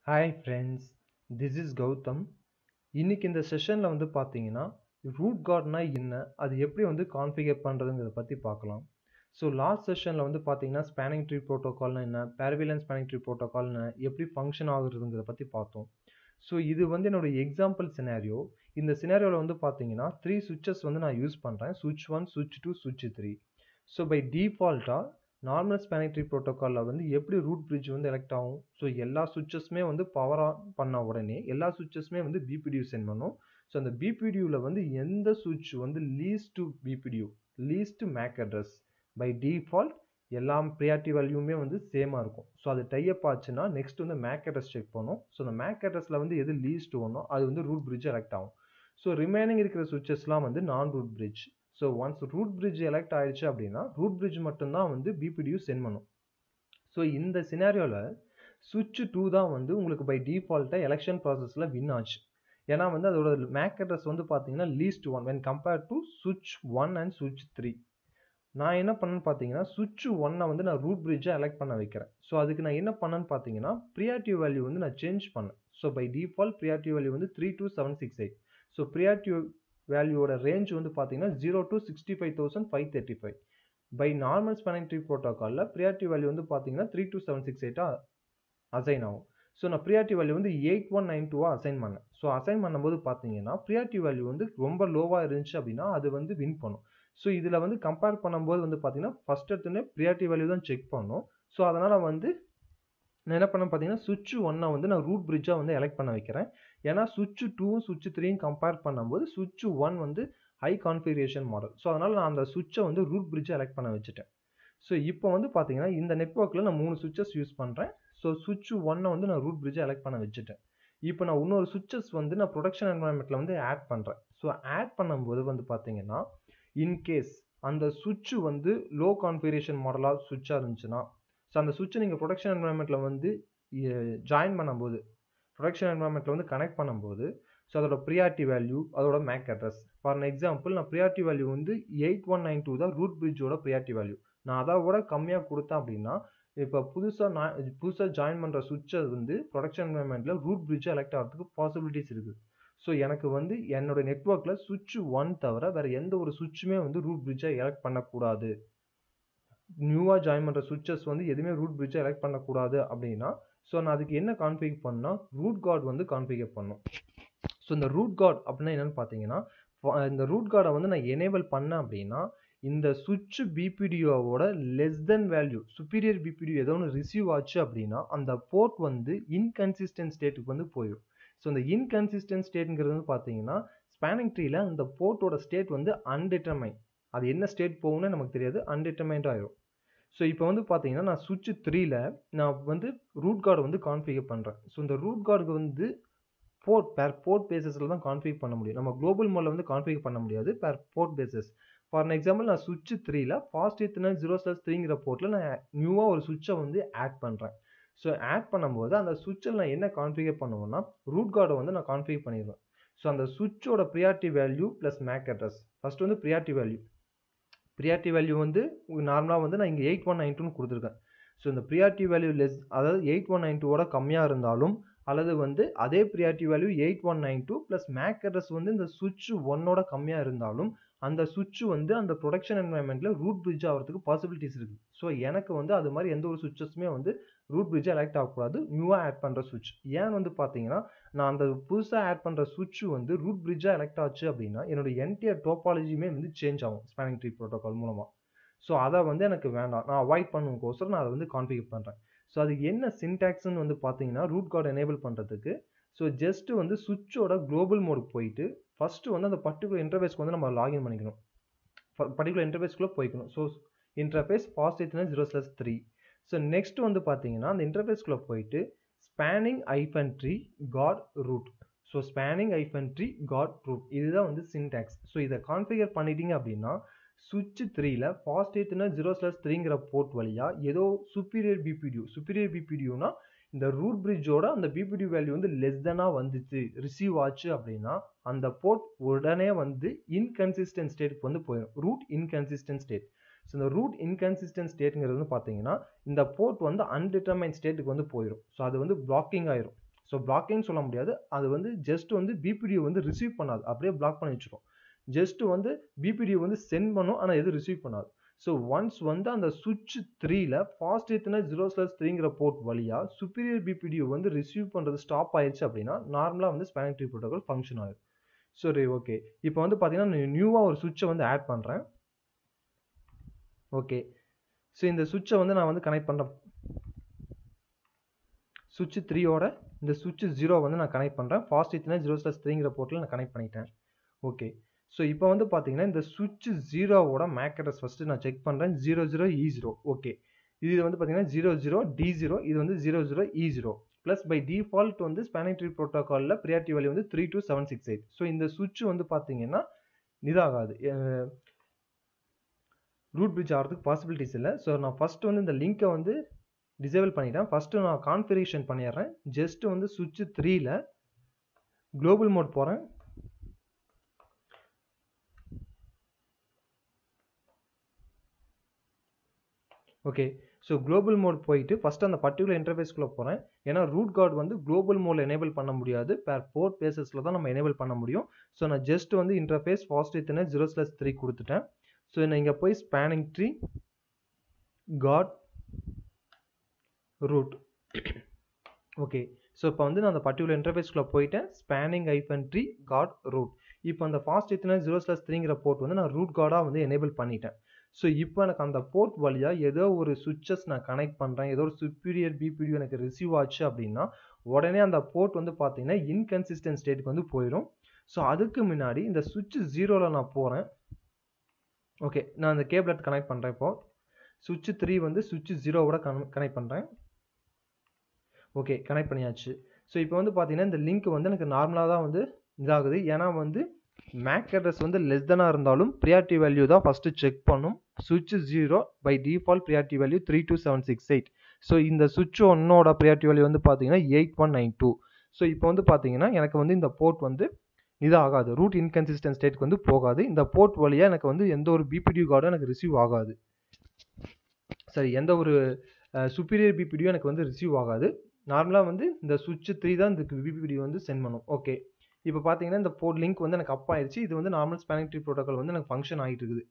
hi friends this is Gautham இன்னைக்கு இந்த செஷனில் வந்து பார்த்தீங்கன்னா ரூட் கார்ட்னா என்ன அது எப்படி வந்து கான்ஃபிகர் பண்ணுறதுங்கிறத பற்றி பார்க்கலாம் ஸோ லாஸ்ட் செஷனில் வந்து பார்த்தீங்கன்னா ஸ்பேனிங் ட்ரீ ப்ரோட்டோகால்னா என்ன பேரவிலன் ஸ்பேனிங் ட்ரீ ப்ரோட்டோகால்னு எப்படி ஃபங்க்ஷன் ஆகுறதுங்கிறத பற்றி பார்த்தோம் ஸோ இது வந்து என்னோட எக்ஸாம்பிள் சினாரியோ இந்த சினாரியோவில் வந்து பார்த்தீங்கன்னா த்ரீ சுவிச்சஸ் வந்து நான் யூஸ் பண்ணுறேன் சுவிட்ச் ஒன் சுவிட்ச் டூ சுவிட்ச் த்ரீ ஸோ பை டிஃபால்ட்டாக நார்மல் ஸ்பேனிங் ட்ரீ ப்ரோட்டோக்காலில் வந்து எப்படி ரூட் பிரிட்ஜ் வந்து எலெக்ட் ஆகும் ஸோ எல்லா சுவிச்சஸுமே வந்து பவர் ஆன் பண்ண உடனே எல்லா சுவிச்சஸுமே வந்து பிபிடியூ சென்ட் பண்ணும் ஸோ அந்த பிபிடியூவில் வந்து எந்த சுவிட்ச் வந்து least to BPDU least MAC address by default எல்லா ப்ரியாரிட்டி வேல்யூமே வந்து சேமாக இருக்கும் ஸோ அது டைப் ஆச்சுன்னா நெக்ஸ்ட் வந்து மேக் அட்ரஸ் செக் பண்ணும் ஸோ அந்த மேக் அட்ரஸில் வந்து எது லீஸ்ட் ஒன்றோ அது வந்து ரூட் பிரிட்ஜ் எலெக்ட் ஆகும் ஸோ ரிமைனிங் இருக்கிற சுவிச்சஸ்லாம் வந்து நான் root bridge so once root bridge elect ஆயிடுச்சு அப்படின்னா ரூட் பிரிட்ஜ் மட்டும்தான் வந்து பிபிடியூ சென்ட் பண்ணும் ஸோ இந்த சினாரியோவில் சுவிட்ச் டூ தான் வந்து உங்களுக்கு பை டிஃபால்ட்டாக எலெக்ஷன் ப்ராசஸில் வின் ஆச்சு ஏன்னா வந்து அதோட மேக் அட்ரஸ் வந்து பார்த்தீங்கன்னா least one when compare to சுவிட்ச் ஒன் அண்ட் சுவிட்ச் த்ரீ நான் என்ன பண்ணேன்னு பார்த்தீங்கன்னா சுவிட்ச் ஒன்னை வந்து நான் ரூட் பிரிட்ஜை எலெக்ட் பண்ண வைக்கிறேன் ஸோ அதுக்கு நான் என்ன பண்ணேன்னு பார்த்தீங்கன்னா ப்ரியாரிட்டி வேல்யூ வந்து நான் சேஞ்ச் பண்ணேன் so by default priority value வந்து three two seven six eight so priority வேல்யூவோட ரேஞ்ச் வந்து பார்த்தீங்கன்னா zero to sixty five thousand five thirty five by normal spanning tree ப்ரோட்டோக்காலில் ப்ரியாரிட்டி வேல்யூ வந்து பார்த்தீங்கன்னா த்ரீ டூ செவன் சிக்ஸ் எயிட்டாக assign ஆகும் so நான் ப்ரியாரிட்டி வேல்யூ வந்து எயிட் ஒன் நைன் டூவாக அசைன் பண்ணேன் ஸோ அசைன் பண்ணும்போது பார்த்தீங்கன்னா ப்ரியாரிட்டி வேல்யூ வந்து ரொம்ப லோவாக இருந்துச்சு அப்படின்னா அது வந்து வின் பண்ணும் ஸோ இதில் வந்து கம்பேர் பண்ணும்போது வந்து பார்த்தீங்கன்னா ஃபஸ்ட் எடுத்துனே ப்ரியாரிட்டி வேல்யூ தான் செக் பண்ணும் ஸோ அதனால் வந்து நான் என்ன பண்ண பார்த்தீங்கன்னா சுவிட்ச் ஒன்னை வந்து நான் ரூட் பிரிட்ஜாக வந்து எலெக்ட் பண்ண வைக்கிறேன் ஏன்னா சுவிட்ச் டூவும் சுவிட்ச் த்ரீயும் கம்பேர் பண்ணும்போது சுவிட்ச் ஒன் வந்து ஹை கான்ஃபிகரேஷன் மாடல் ஸோ அதனால் நான் அந்த சுவிட்சை வந்து ரூட் பிரிட்ஜை எலெக்ட் பண்ண வச்சுட்டேன் ஸோ இப்போ வந்து பார்த்தீங்கன்னா இந்த நெட்ஒர்க்கில் நான் மூணு சுவிச்சஸ் யூஸ் பண்ணுறேன் ஸோ சுவிட்ச் ஒன்னை வந்து நான் ரூட் பிரிட்ஜை எலெக்ட் பண்ண வச்சுட்டேன் இப்போ நான் இன்னொரு சுவிச்சஸ் வந்து நான் ப்ரொடக்ஷன் என்வரான்மெண்ட்டில் வந்து ஆட் பண்ணுறேன் ஸோ ஆட் பண்ணும்போது வந்து பார்த்தீங்கன்னா இன்கேஸ் அந்த சுவிட்ச் வந்து லோ கான்ஃபிகரேஷன் மாடலாக சுவிட்சாக இருந்துச்சுன்னா ஸோ அந்த சுவிட்சை நீங்கள் ப்ரொடக்ஷன் என்வரான்மெண்ட்டில் வந்து ஜாயின் பண்ணும்போது ப்ரொடக்ஷன் என்வரான்மெண்ட்டில் வந்து கனெக்ட் பண்ணும்போது ஸோ அதோட ப்ரியாரிட்டி வேல்யூ அதோட மேக் அட்ரஸ் ஃபார் எக்ஸாம்பிள் நான் ப்ரியாரிட்டி வேல்யூ வந்து எயிட் ஒன் நைன் டூ தான் ரூட் பிரிட்ஜோட ப்ரியாரிட்டி வேல்யூ நான் அதை விட கம்மியாக கொடுத்தேன் அப்படின்னா இப்போ புதுசாக நான் புதுசாக ஜாயின் பண்ணுற சுவிட்சை வந்து ப்ரொடக்ஷன் என்வரான்மெண்ட்டில் ரூட் பிரிட்ஜை எலெக்ட் ஆகிறதுக்கு பாசிபிலிட்டிஸ் இருக்குது ஸோ எனக்கு வந்து என்னோட நெட்ஒர்க்கில் சுவிட்ச் ஒன் தவிர வேறு எந்த ஒரு சுவிட்சுமே வந்து ரூட் பிரிட்ஜை எலெக்ட் பண்ணக்கூடாது நியூவாக ஜாயின் பண்ணுற சுவிச்சஸ் வந்து எதுவுமே ரூட் பிரிட்ஜை எலெக்ட் பண்ணக்கூடாது அப்படின்னா ஸோ நான் அதுக்கு என்ன கான்ஃபிகர் பண்ணால் ரூட் கார்டு வந்து கான்ஃபிகர் பண்ணும் ஸோ இந்த ரூட் கார்டு அப்படின்னா என்னென்னு பார்த்தீங்கன்னா இந்த ரூட் கார்டை வந்து நான் எனேபிள் பண்ணேன் அப்படின்னா இந்த சுவிட்ச் பிபிடிஓவோட less then value superior BPDU ஏதோ ஒன்று ரிசீவ் ஆச்சு அப்படின்னா அந்த போர்ட் வந்து இன்கன்சிஸ்டன்ட் ஸ்டேட்டுக்கு வந்து போயிடும் ஸோ இந்த இன்கன்சிஸ்டன்ட் ஸ்டேட்டுங்கிறது வந்து பார்த்தீங்கன்னா ஸ்பேனிங் ட்ரீல அந்த போர்ட்டோட ஸ்டேட் வந்து அன்டிட்டர்மைன் அது என்ன ஸ்டேட் போகும்னு நமக்கு தெரியாது அன்டிட்டர்மைண்ட் ஆயிரும் ஸோ இப்போ வந்து பார்த்தீங்கன்னா நான் சுவிட்ச் த்ரீல நான் வந்து ரூட் கார்டு வந்து கான்ஃபிகர் பண்ணுறேன் ஸோ இந்த ரூட் கார்டுக்கு வந்து போர்ட் பேர் போர்ட் பேசஸில் தான் கான்ஃபிகர் பண்ண முடியும் நம்ம குளோபல் மோடில் வந்து கான்ஃபிகர் பண்ண முடியாது பேர் போர்ட் பேசஸ் ஃபார் எக்ஸாம்பிள் நான் சுவிட்ச் த்ரீல ஃபாஸ்ட் எத்தனை ஜீரோ ஸ்லாஸ் த்ரீங்கிற போர்ட்டில் நான் நியூவாக ஒரு சுவிட்சை வந்து ஆட் பண்ணுறேன் ஸோ ஆட் பண்ணும்போது அந்த சுவிட்சில் நான் என்ன கான்ஃபிகர் பண்ணுவேன்னா ரூட் கார்டை வந்து நான் கான்ஃபிகர் பண்ணிடுவேன் ஸோ அந்த சுவிட்சோட priority value plus mac address first வந்து ப்ரியாரிட்டி வேல்யூ ப்ரியாரிட்டி வேல்யூ வந்து நார்மலாக வந்து நான் இங்கே எயிட் ஒன் நைன் டூன்னு கொடுத்துருக்கேன் ஸோ இந்த ப்ரியாரிட்டி வேல்யூ லெஸ் அதாவது எயிட் ஒன் நைன் டூவோட கம்மியாக இருந்தாலும் அல்லது வந்து அதே priority value eight one nine two plus mac address வந்து இந்த சுவிட்ச் ஒன்னோட கம்மியாக இருந்தாலும் அந்த சுவிட்ச் வந்து அந்த ப்ரொடக்ஷன் என்வரான்மெண்ட்டில் ரூட் பிரிட்ஜ் ஆகிறதுக்கு பாசிபிலிட்டிஸ் இருக்குது ஸோ எனக்கு வந்து அது மாதிரி எந்த ஒரு சுவிச்சஸுமே வந்து ரூட் பிரிட்ஜ் எலெக்ட் ஆகக்கூடாது நியூவாக ஆட் பண்ணுற சுவிட்ச் ஏன் வந்து பார்த்தீங்கன்னா நான் அந்த புதுசாக ஆட் பண்ணுற சுவிட்ச் வந்து ரூட் பிரிட்ஜாக எலெக்ட் ஆச்சு அப்படின்னா என்னோட என்டையர் டோப்பாலஜியுமே வந்து சேஞ்ச் ஆகும் ஸ்பேனிங் ட்ரீ ப்ரோட்டோகால் மூலமாக ஸோ அதை வந்து எனக்கு வேண்டாம் நான் அவாய்ட் பண்ணுவோக்கோசரம் நான் அதை வந்து கான்ஃபிகர் பண்ணுறேன் ஸோ அதுக்கு என்ன சின்டாக்ஸ்னு வந்து பார்த்தீங்கன்னா ரூட் கார்டு எனேபிள் பண்ணுறதுக்கு ஸோ ஜஸ்ட்டு வந்து சுவிட்சோட குளோபல் மோடுக்கு போயிட்டு ஃபஸ்ட்டு வந்து அந்த பர்டிகுலர் இன்டர்ஃபேஸ்க்கு வந்து நம்ம லாகின் பண்ணிக்கணும் பர்டிகுலர் இன்டர்ஃபேஸ்க்குள்ளே போய்க்கணும் so interface fast ethernet zero slash three so next வந்து பார்த்தீங்கன்னா அந்த இன்டர்ஃபேஸ்க்குள்ளே போயிட்டு spanning hyphen tree guard root so spanning hyphen tree guard root இதுதான் வந்து சின்டாக்ஸ் ஸோ இதை கான்ஃபிகர் பண்ணிட்டீங்க அப்படின்னா சுவிட்ச் த்ரீல ஃபாஸ்ட் எத்தனை ஜீரோ ஸ்லஸ் த்ரீங்கிற போர்ட் வழியாக ஏதோ சுப்பீரியர் பிபிடியூ சுப்பீரியர் பிபிடியூனா இந்த ரூட் பிரிட்ஜோட அந்த பிபிடி வேல்யூ வந்து லெஸ் தெனாக வந்துச்சு ரிசீவ் ஆச்சு அப்படின்னா அந்த போர்ட் உடனே வந்து இன்கன்சிஸ்டன்ட் ஸ்டேட்டுக்கு வந்து போயிடும் ரூட் இன்கன்சிஸ்டன்ட் ஸ்டேட் ஸோ இந்த ரூட் இன்கன்சிஸ்டன்ட் ஸ்டேட்டுங்கிறது வந்து பார்த்தீங்கன்னா இந்த போர்ட் வந்து அன்டிட்டர்மைன் ஸ்டேட்டுக்கு வந்து போயிடும் ஸோ அது வந்து பிளாக்கிங் ஆயிரும் ஸோ பிளாக்கிங் சொல்ல முடியாது அது வந்து ஜஸ்ட் வந்து பிபிடிஓ வந்து ரிசீவ் பண்ணாது அப்படியே பிளாக் பண்ணி வச்சிரும் ஜஸ்ட் வந்து பிபிடிஓ வந்து சென்ட் பண்ணும் ஆனால் எதுவும் ரிசீவ் பண்ணாது ஸோ ஒன்ஸ் வந்து அந்த சுவிட்ச் த்ரீல ஃபாஸ்ட் எத்தனை ஜீரோ ஸ்லாஸ் த்ரீங்கிற போர்ட் வழியாக சுப்பீரியர் பிபிடிஓ வந்து ரிசீவ் பண்ணுறது ஸ்டாப் ஆயிடுச்சு அப்படின்னா நார்மலாக வந்து ஸ்பேனிங் ட்ரீ ப்ரோட்டோகால் ஃபங்க்ஷன் ஆகும் சரி ஓகே இப்போ வந்து பார்த்தீங்கன்னா நான் நியூவாக ஒரு சுவிட்சை வந்து ஆட் பண்ணுறேன் ஓகே ஸோ இந்த சுவிட்சை வந்து நான் வந்து கனெக்ட் பண்ணுறேன் சுவிட்ச் த்ரீயோட இந்த சுவிட்ச் ஜீரோ வந்து நான் கனெக்ட் பண்ணுறேன் ஃபாஸ்ட் எத்தனை ஜீரோ ஸ்லாஸ் த்ரீங்கிற போர்ட்டில் நான் கனெக்ட் பண்ணிட்டேன் ஓகே ஸோ இப்போ வந்து பார்த்தீங்கன்னா இந்த சுவிட்ச் ஜீரோவோட மேக் அட்ரஸ் ஃபஸ்ட்டு நான் செக் பண்ணுறேன் zero zero E zero okay இது வந்து பார்த்தீங்கன்னா ஜீரோ ஜீரோ டி ஜீரோ இது வந்து zero zero E zero plus by default வந்து ஸ்பேனிங் ட்ரீ ப்ரோட்டோகாலில் ப்ரியாரிட்டி வேல்யூ வந்து three two seven six eight so இந்த சுவிட்ச் வந்து பார்த்தீங்கன்னா இதாகாது ரூட் பிரிட்ஜ் ஆகிறதுக்கு பாசிபிலிட்டிஸ் இல்லை ஸோ நான் ஃபஸ்ட்டு வந்து இந்த லிங்க்கை வந்து டிசேபிள் பண்ணிட்டேன் ஃபஸ்ட்டு நான் கான்ஃபிகரேஷன் பண்ணிடுறேன் ஜஸ்ட் வந்து சுவிட்ச் த்ரீல குளோபல் மோட் போகிறேன் ஓகே ஸோ குளோபல் மோட் போயிட்டு ஃபஸ்ட்டு அந்த பர்டிகுலர் இன்டர்ஃபேஸ்க்குள்ளே போகிறேன் ஏன்னா ரூட் கார்டு வந்து குளோபல் மோடில் எனேபிள் பண்ண முடியாது பேர் ஃபோர் பேசஸில் தான் நம்ம எனேபிள் பண்ண முடியும் ஸோ நான் ஜஸ்ட் வந்து interface fast ethernet zero slash three கொடுத்துட்டேன் ஸோ நான் இங்கே போய் spanning tree guard root okay so இப்போ வந்து நான் அந்த பர்டிகுலர் இன்டர்ஃபேஸ்க்குள்ளே போயிட்டேன் spanning hyphen tree guard root இப்போ அந்த ஃபாஸ்ட் எத்தனை ஜீரோ ஸ்லஸ் த்ரீங்கிற போர்ட் வந்து நான் ரூட் கார்டாக வந்து எனேபிள் பண்ணிட்டேன் ஸோ இப்போ எனக்கு அந்த போர்ட் வழியாக ஏதோ ஒரு சுவிட்சஸ் நான் கனெக்ட் பண்ணுறேன் ஏதோ ஒரு சுப்பீரியர் பிபிடியோ எனக்கு ரிசீவ் ஆச்சு அப்படின்னா உடனே அந்த போர்ட் வந்து பார்த்தீங்கன்னா இன்கன்சிஸ்டன்ட் ஸ்டேட்டுக்கு வந்து போயிடும் ஸோ அதுக்கு முன்னாடி இந்த சுவிட்ச் ஜீரோவில் நான் போகிறேன் ஓகே நான் அந்த கேபிளட் கனெக்ட் பண்ணுறேன் இப்போது சுவிட்ச் த்ரீ வந்து சுவிட்ச் ஜீரோவோட கன கனெக்ட் பண்ணுறேன் ஓகே கனெக்ட் பண்ணியாச்சு ஸோ இப்போ வந்து பார்த்தீங்கன்னா இந்த லிங்க் வந்து எனக்கு நார்மலாக தான் வந்து இதாகுது ஏன்னா வந்து மேக் அட்ரஸ் வந்து லெஸ் தெனாக இருந்தாலும் ப்ரியாரிட்டி வேல்யூ தான் ஃபஸ்ட்டு செக் பண்ணும் சுவிட்ச் zero by default priority value three two seven six eight so இந்த சுவிட்ச் ஒன்னோட ப்ரியாரிட்டி வேல்யூ வந்து பார்த்தீங்கன்னா eight one nine two so இப்போ வந்து பார்த்தீங்கன்னா எனக்கு வந்து இந்த போர்ட் வந்து இது ஆகாது ரூட் இன்கன்சிஸ்டன்ட் ஸ்டேட்க்கு வந்து போகாது இந்த போர்ட் வழியாக எனக்கு வந்து எந்த ஒரு பிபிடியூ கார்டும் எனக்கு ரிசீவ் ஆகாது சரி எந்த ஒரு சுப்பீரியர் பிபிடியோ எனக்கு வந்து ரிசீவ் ஆகாது நார்மலாக வந்து இந்த சுவிட்ச் த்ரீ தான் இந்த பிபிடி வந்து சென்ட் பண்ணும் ஓகே இப்போ பார்த்தீங்கன்னா இந்த போர்ட் லிங்க் வந்து எனக்கு அப் ஆயிடுச்சு இது வந்து நார்மல் ஸ்பேனிங் ட்ரீ ப்ரோட்டோகால் வந்து எனக்கு ஃபங்க்ஷன் ஆகிட்டு இருக்குது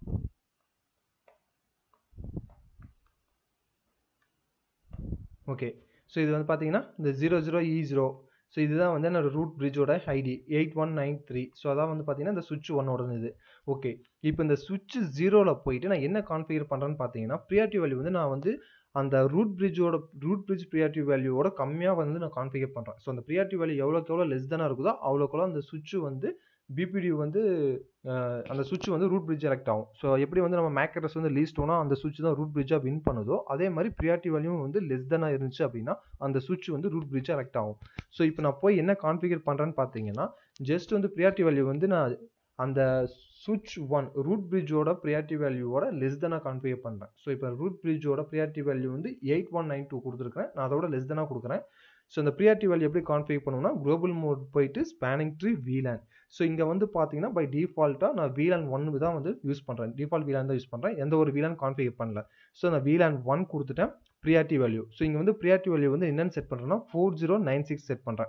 ஓகே ஸோ இது வந்து பார்த்தீங்கன்னா இந்த zero zero E zero so இதுதான் வந்து என்னோட ரூட் பிரிட்ஜோட ID eight one nine three so அதான் வந்து பார்த்தீங்கன்னா இந்த சுவிட்ச் ஒன்னோட இது ஓகே இப்போ இந்த சுவிட்ச் ஜீரோவில் போயிட்டு நான் என்ன கான்ஃபிகர் பண்ணுறேன்னு பார்த்தீங்கன்னா ப்ரியாரிட்டி வேல்யூ வந்து நான் வந்து அந்த ரூட் பிரிட்ஜோட ரூட் பிரிட்ஜ் ப்ரியாரிட்டி வேல்யூவோட கம்மியாக வந்து நான் கான்ஃபிகர் பண்ணுறேன் ஸோ அந்த ப்ரியாரிட்டி வேல்யூ எவ்வளோக்கு எவ்வளோ லெஸ் தானே இருக்குதோ அவ்வளோக்கு அந்த சுவிட்ச் வந்து பிபிடி வந்து அந்த சுவிட்ச் வந்து ரூட் பிரிட்ஜ் எலெக்ட் ஆகும் ஸோ எப்படி வந்து நம்ம மேக் அட்ரஸ் வந்து லீஸ்ட் ஓனா அந்த சுவிட்ச் தான் ரூட் பிரிட்ஜாக வின் பண்ணுதோ அதே மாதிரி ப்ரியாரிட்டி வேல்யூ வந்து லெஸ் தானாக இருந்துச்சு அப்படின்னா அந்த சுவிட்ச் வந்து ரூட் பிரிட்ஜ் எலெக்ட் ஆகும் ஸோ இப்போ நான் போய் என்ன கான்ஃபிகர் பண்ணுறேன்னு பார்த்தீங்கன்னா ஜஸ்ட் வந்து ப்ரியாரிட்டி வேல்யூ வந்து நான் அந்த சுவிட்ச் ஒன் ரூட் பிரிட்ஜோட ப்ரியாரிட்டி வேல்யூவோட லெஸ் தானாக கான்ஃபிகர் பண்ணுறேன் ஸோ இப்போ ரூட் பிரிட்ஜோட ப்ரியாரிட்டி வேல்யூ வந்து எயிட் ஒன் நைன் டூ கொடுத்துருக்கேன் நான் அதோட லெஸ் தானாக கொடுக்குறேன் ஸோ அந்த ப்ரியாரிட்டி வேல்யூ எப்படி கான்ஃபிகர் பண்ணுவோம்னா குளோபல் மோட் போயிட்டு ஸ்பேனிங் ட்ரீ வீலேன் ஸோ இங்கே வந்து பார்த்தீங்கன்னா பை டிஃபால்ட்டாக நான் வீலான் ஒன் தான் வந்து யூஸ் பண்ணுறேன் டிஃபால்ட் வீலான் தான் யூஸ் பண்ணுறேன் எந்த ஒரு வீலான் கான்ஃபிகர் பண்ணல ஸோ நான் வீலான் ஒன் கொடுத்துட்டேன் ப்ரியாரிட்டி வேல்யூ ஸோ இங்கே வந்து ப்ரியாரிட்டி வேல்யூ வந்து என்னென்னு செட் பண்ணுறேன்னா four zero nine six set பண்ணுறேன்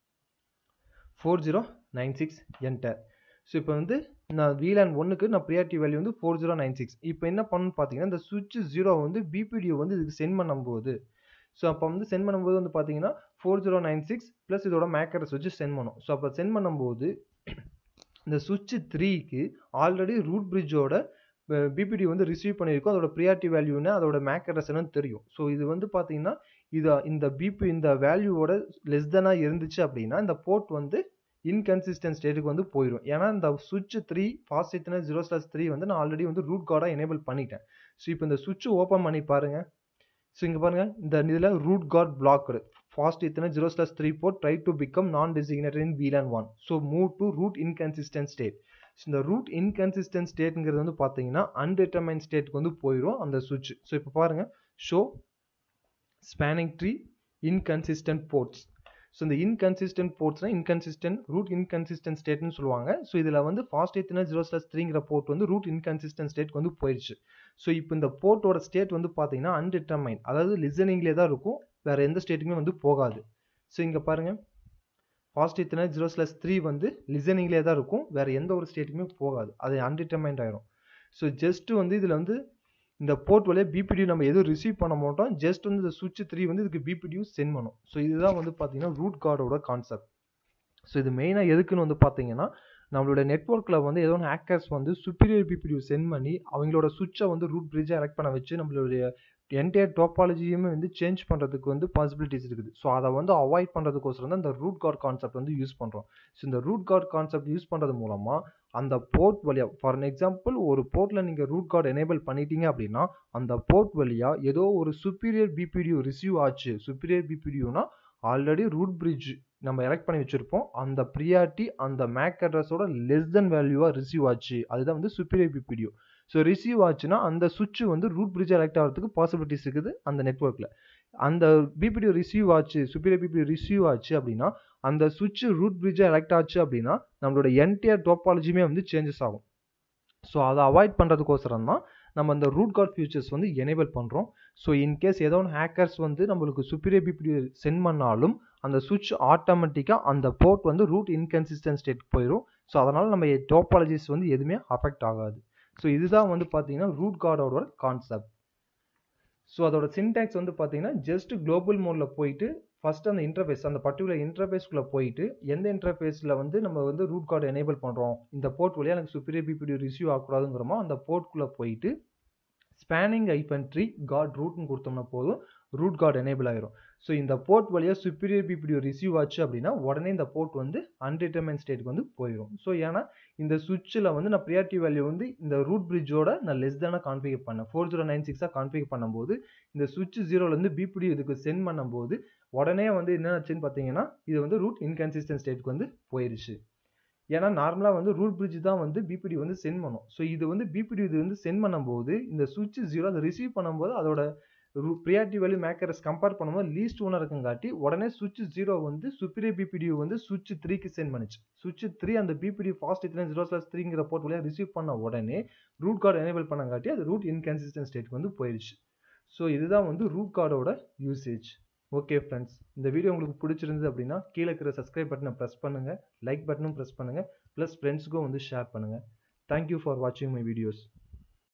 four zero nine six enter so இப்போ வந்து நான் வீலான் ஒன்றுக்கு நான் ப்ரியாரிட்டி வேல்யூ வந்து ஃபோர் ஜீரோ நைன் சிக்ஸ் இப்போ என்ன பண்ணணும்னு பார்த்தீங்கன்னா இந்த சுவிட்ச் ஜீரோ வந்து பிபிடிஓ வந்து இதுக்கு சென்ட் பண்ணும்போது ஸோ அப்போ வந்து சென்ட் பண்ணும்போது வந்து பார்த்தீங்கன்னா four zero nine six plus இதோட மேக் அட்ரஸ் வச்சு சென்ட் பண்ணும் ஸோ அப்போ சென்ட் பண்ணும்போது இந்த சுவிட்ச் த்ரீக்கு ஆல்ரெடி ரூட் பிரிட்ஜோட பிபிடி வந்து ரிசீவ் பண்ணியிருக்கோம் அதோட ப்ரியாரிட்டி வேல்யூன்னு அதோட மேக் அட்ரஸ் என்னன்னு தெரியும் ஸோ இது வந்து பார்த்தீங்கன்னா இது இந்த பிபி இந்த வேல்யூவோட லெஸ் தெனாக இருந்துச்சு அப்படின்னா இந்த போர்ட் வந்து இன்கன்சிஸ்டன்ட் ஸ்டேட்டுக்கு வந்து போயிடும் ஏன்னா இந்த சுவிட்ச் three fast ethernet zero slash three வந்து நான் ஆல்ரெடி வந்து ரூட் கார்டாக எனேபிள் பண்ணிட்டேன் ஸோ இப்போ இந்த சுவிட்ச் ஓப்பன் பண்ணி பாருங்க ஸோ இங்கே பாருங்கள் இந்த இதில் root guard blocked fast ethernet zero slash three four try to become non designated in VLAN one so move to root inconsistent state so இந்த ரூட் இன்கன்சிஸ்டன்ட் ஸ்டேட்டுங்கிறது வந்து பார்த்தீங்கன்னா அன்டிட்டர்மைன் ஸ்டேட்டுக்கு வந்து போயிடும் அந்த சுவிட்ச் ஸோ இப்போ பாருங்கள் show spanning tree inconsistent ports so இந்த இன்கன்சிஸ்டன்ட் போர்ட்ஸ்னா இன்கன்சிஸ்டன்ட் ரூட் இன்கன்சிஸ்டன்ட் ஸ்டேட்னு சொல்லுவாங்க ஸோ இதில் வந்து ஃபாஸ்ட் எத்தனை ஜீரோ ஸ்லாஸ் த்ரீங்கிற போர்ட் வந்து ரூட் இன்கன்சிஸ்டன்ட் ஸ்டேட்க்கு வந்து போயிடுச்சு ஸோ இப்போ இந்த போர்ட்டோட ஸ்டேட் வந்து பார்த்தீங்கன்னா அன்டிட்டர்மைன் அதாவது லிசனிங்லேயே தான் இருக்கும் வேறு எந்த ஸ்டேட்டுக்குமே வந்து போகாது ஸோ இங்கே பாருங்கள் positive three zero slash three வந்து லிசனிங்லேயே தான் இருக்கும் வேறு எந்த ஒரு ஸ்டேட்டுக்குமே போகாது அது அன்டிட்டர்மைண்ட் ஆயிரும் ஸோ ஜஸ்ட்டு வந்து இதில் வந்து இந்த போர்ட் வழியாக பிபிடியூ நம்ம எதுவும் ரிசீவ் பண்ண மாட்டோம் ஜஸ்ட் வந்து இந்த சுவிட்ச் த்ரீ வந்து இதுக்கு பிபிடியூ சென்ட் பண்ணும் ஸோ இதுதான் வந்து பார்த்தீங்கன்னா ரூட் கார்டோட கான்செப்ட் ஸோ இது மெயினாக எதுக்குன்னு வந்து பார்த்தீங்கன்னா நம்மளோட நெட்ஒர்க்கில் வந்து ஏதோ ஒன்று ஹேக்கர்ஸ் வந்து சுப்பீரியர் பிபிடியூ சென்ட் பண்ணி அவங்களோட சுவிட்சை வந்து ரூட் பிரிட்ஜை எலக்ட் பண்ண வச்சு நம்மளுடைய என்டையர் டோப்பாலஜியுமே வந்து சேஞ்ச் பண்ணுறதுக்கு வந்து பாசிபிலிட்டிஸ் இருக்குது ஸோ அதை வந்து அவாய்ட் பண்ணுறதுக்கோசரம் தான் இந்த ரூட் கார்ட் கான்செப்ட் வந்து யூஸ் பண்ணுறோம் ஸோ இந்த ரூட் கார்ட் கான்செப்ட் யூஸ் பண்ணுறது மூலமாக அந்த போர்ட் வழியாக ஃபார் எக்ஸாம்பிள் ஒரு போர்ட்டில் நீங்கள் ரூட் கார்டு எனேபிள் பண்ணிட்டீங்க அப்படின்னா அந்த போர்ட் வழியாக ஏதோ ஒரு சுப்பீரியர் பிபிடியூ ரிசீவ் ஆச்சு சுப்பீரியர் பிபிடியூனா ஆல்ரெடி ரூட் பிரிட்ஜ் நம்ம எலக்ட் பண்ணி வச்சுருப்போம் அந்த ப்ரியாரிட்டி அந்த மேக் அட்ரஸோட லெஸ் தென் வேல்யூவாக ரிசீவ் ஆச்சு அதுதான் வந்து சுப்பீரியர் பிபிடியூ ஸோ ரிசீவ் ஆச்சுன்னா அந்த சுவிட்ச் வந்து ரூட் பிரிட்ஜ் எலக்ட் ஆகிறதுக்கு பாசிபிலிட்டிஸ் இருக்குது அந்த நெட்ஒர்க்கில் அந்த பிபிடியூ ரிசீவ் ஆச்சு சுப்பீரியர் பிபிடியூ ரிசீவ் ஆச்சு அப்படின்னா அந்த சுவிட்ச் ரூட் பிரிட்ஜை எலக்ட் ஆச்சு அப்படின்னா நம்மளோட என்டையர் டோப்பாலஜியுமே வந்து சேஞ்சஸ் ஆகும் ஸோ அதை அவாய்ட் பண்ணுறதுக்கோசரம் தான் நம்ம இந்த ரூட் கார்ட் ஃபியூச்சர்ஸ் வந்து எனேபிள் பண்ணுறோம் ஸோ இன்கேஸ் ஏதோ ஒன்று ஹேக்கர்ஸ் வந்து நம்மளுக்கு சுப்பீரியர் பிபிடியூ சென்ட் பண்ணாலும் அந்த சுவிட்ச் ஆட்டோமேட்டிக்காக அந்த போர்ட் வந்து ரூட் இன்கன்சிஸ்டன்ட் ஸ்டேட் போயிடும் ஸோ அதனால் நம்ம டோப்பாலஜிஸ் வந்து எதுவுமே அஃபெக்ட் ஆகாது ஸோ இதுதான் வந்து பார்த்தீங்கன்னா ரூட் கார்டோட கான்செப்ட் ஸோ அதோட சின்டாக்ஸ் வந்து பார்த்தீங்கன்னா ஜஸ்ட் குளோபல் மோடில் போயிட்டு ஃபஸ்ட் அந்த இன்டர்ஃபேஸ் அந்த பர்டிகுலர் இன்டர்ஃபேஸ்க்குள்ளே போயிட்டு எந்த இன்டர்ஃபேஸில் வந்து நம்ம வந்து ரூட் கார்டு எனேபிள் பண்ணுறோம் இந்த போர்ட் வழியாக எனக்கு சுப்பீரியர் பிபிடி ரிசீவ் ஆகக்கூடாதுங்கிறோமோ அந்த போர்ட்குள்ளே போயிட்டு ஸ்பேனிங் ஐபன் ட்ரீ கார்ட் ரூட்னு கொடுத்தோம்னா போதும் ரூட் கார்டு எனேபிள் ஆயிரும் ஸோ இந்த போர்ட் வழியாக சுப்பீரியர் பிபிடியோ ரிசீவ் ஆச்சு அப்படின்னா உடனே இந்த போர்ட் வந்து அன்டிட்டர்மைன் ஸ்டேட்டுக்கு வந்து போயிடும் ஸோ ஏன்னா இந்த சுவிட்சில் வந்து நான் ப்ரியாரிட்டி வேல்யூ வந்து இந்த ரூட் பிரிட்ஜோட நான் லெஸ் தானே கான்ஃபிகர் பண்ணேன் ஃபோர் ஜீரோ நைன் சிக்ஸாக கான்ஃபிகர் பண்ணும்போது இந்த சுவிட்ச் ஜீரோலேருந்து பிபிடி இதுக்கு சென்ட் பண்ணும்போது உடனே வந்து என்ன ஆச்சுன்னு பார்த்தீங்கன்னா இது வந்து ரூட் இன்கன்சிஸ்டன்ட் ஸ்டேட்டுக்கு வந்து போயிடுச்சு ஏன்னா நார்மலாக வந்து ரூட் பிரிட்ஜ் தான் வந்து பிபிடி வந்து சென்ட் பண்ணும் ஸோ இது வந்து பிபிடி இது வந்து சென்ட் பண்ணும்போது இந்த சுவிட்ச் ஜீரோ அதை ரிசீவ் பண்ணும்போது அதோட ப்ரியாரிட்டி வேல்யூ மேக்கர்ஸ் கம்பேர் பண்ணும்போது லீஸ்ட் ஒன்று இருக்குங்காட்டி உடனே சுவிட்ச் ஜீரோ வந்து சுப்பீரியர் பிபிடி வந்து சுவிட்ச் த்ரீக்கு சென்ட் பண்ணிச்சு சுவிட்ச் த்ரீ அந்த BPDU fast ethernet zero slash த்ரீங்கிற போர்ட் வழியாக ரிசீவ் பண்ண உடனே ரூட் கார்டு எனேபிள் பண்ணங்காட்டி அது ரூட் இன்கன்சிஸ்டன்ட் ஸ்டேட்க்கு வந்து போயிடுச்சு ஸோ இதுதான் வந்து ரூட் கார்டோட யூசேஜ் ஓகே ஃப்ரெண்ட்ஸ் இந்த வீடியோ உங்களுக்கு பிடிச்சிருந்தது அப்படின்னா கீழே இருக்கிற சப்ஸ்கிரைப் பட்டனை ப்ரெஸ் பண்ணுங்கள் லைக் பட்டனும் ப்ரெஸ் பண்ணுங்கள் ப்ளஸ் ஃப்ரெண்ட்ஸுக்கும் வந்து ஷேர் பண்ணுங்கள் தேங்க்யூ ஃபார் வாட்சிங் மை வீடியோஸ்